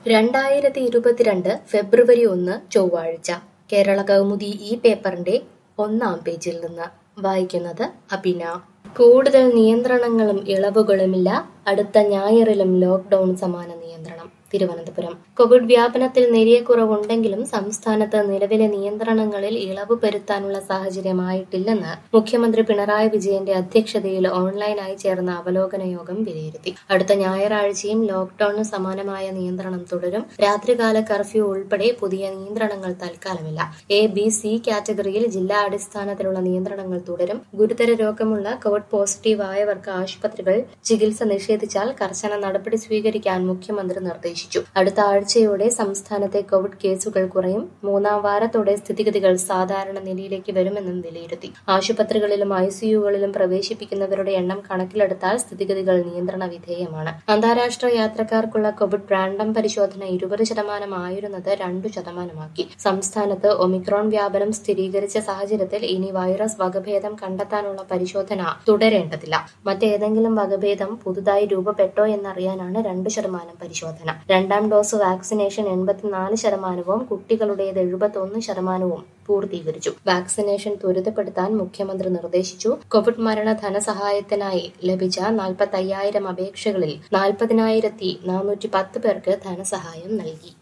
രണ്ടായിരത്തി ഇരുപത്തിരണ്ട് ഫെബ്രുവരി ഒന്ന് ചൊവ്വാഴ്ച കേരള കൗമുദി ഈ പേപ്പറിന്റെ ഒന്നാം പേജിൽ നിന്ന് വായിക്കുന്നത് അബിന കൂടുതൽ നിയന്ത്രണങ്ങളും ഇളവുകളുമില്ല അടുത്ത ഞായറിലും ലോക്ഡൌൺ സമാന നിയന്ത്രണം തിരുവനന്തപുരം കോവിഡ് വ്യാപനത്തിൽ നേരിയ കുറവുണ്ടെങ്കിലും സംസ്ഥാനത്ത് നിലവിലെ നിയന്ത്രണങ്ങളിൽ ഇളവ് വരുത്താനുള്ള സാഹചര്യമായിട്ടില്ലെന്ന് മുഖ്യമന്ത്രി പിണറായി വിജയന്റെ അധ്യക്ഷതയിൽ ഓൺലൈനായി ചേർന്ന അവലോകന യോഗം വിലയിരുത്തി അടുത്ത ഞായറാഴ്ചയും ലോക്ഡൌണിന് സമാനമായ നിയന്ത്രണം തുടരും രാത്രികാല കർഫ്യൂ ഉൾപ്പെടെ പുതിയ നിയന്ത്രണങ്ങൾ തൽക്കാലമില്ല എ ബി സി കാറ്റഗറിയിൽ ജില്ലാ അടിസ്ഥാനത്തിലുള്ള നിയന്ത്രണങ്ങൾ തുടരും ഗുരുതര രോഗമുള്ള കോവിഡ് പോസിറ്റീവ് ആയവർക്ക് ആശുപത്രികൾ ചികിത്സ നിഷേധിച്ചാൽ കർശന നടപടി സ്വീകരിക്കാൻ മുഖ്യമന്ത്രി നിർദ്ദേശിച്ചു അടുത്ത ആഴ്ചയോടെ സംസ്ഥാനത്തെ കോവിഡ് കേസുകൾ കുറയും മൂന്നാം വാരത്തോടെ സ്ഥിതിഗതികൾ സാധാരണ നിലയിലേക്ക് വരുമെന്നും വിലയിരുത്തി ആശുപത്രികളിലും ഐസിയുകളിലും പ്രവേശിപ്പിക്കുന്നവരുടെ എണ്ണം കണക്കിലെടുത്താൽ സ്ഥിതിഗതികൾ നിയന്ത്രണ വിധേയമാണ് അന്താരാഷ്ട്ര യാത്രക്കാർക്കുള്ള കോവിഡ് റാൻഡം പരിശോധന ഇരുപത് ശതമാനമായിരുന്നത് രണ്ടു ശതമാനമാക്കി സംസ്ഥാനത്ത് ഒമിക്രോൺ വ്യാപനം സ്ഥിരീകരിച്ച സാഹചര്യത്തിൽ ഇനി വൈറസ് വകഭേദം കണ്ടെത്താനുള്ള പരിശോധന തുടരേണ്ടതില്ല മറ്റേതെങ്കിലും വകഭേദം പുതുതായി രൂപപ്പെട്ടോ എന്നറിയാനാണ് രണ്ടു ശതമാനം പരിശോധന രണ്ടാം ഡോസ് വാക്സിനേഷൻ എൺപത്തിനാല് ശതമാനവും കുട്ടികളുടേത് എഴുപത്തൊന്ന് ശതമാനവും പൂർത്തീകരിച്ചു വാക്സിനേഷൻ ത്വരിതപ്പെടുത്താൻ മുഖ്യമന്ത്രി നിർദ്ദേശിച്ചു കോവിഡ് മരണ ധനസഹായത്തിനായി ലഭിച്ച നാൽപ്പത്തി അയ്യായിരം അപേക്ഷകളിൽ നാൽപ്പതിനായിരത്തി നാനൂറ്റി പത്ത് പേർക്ക് ധനസഹായം നൽകി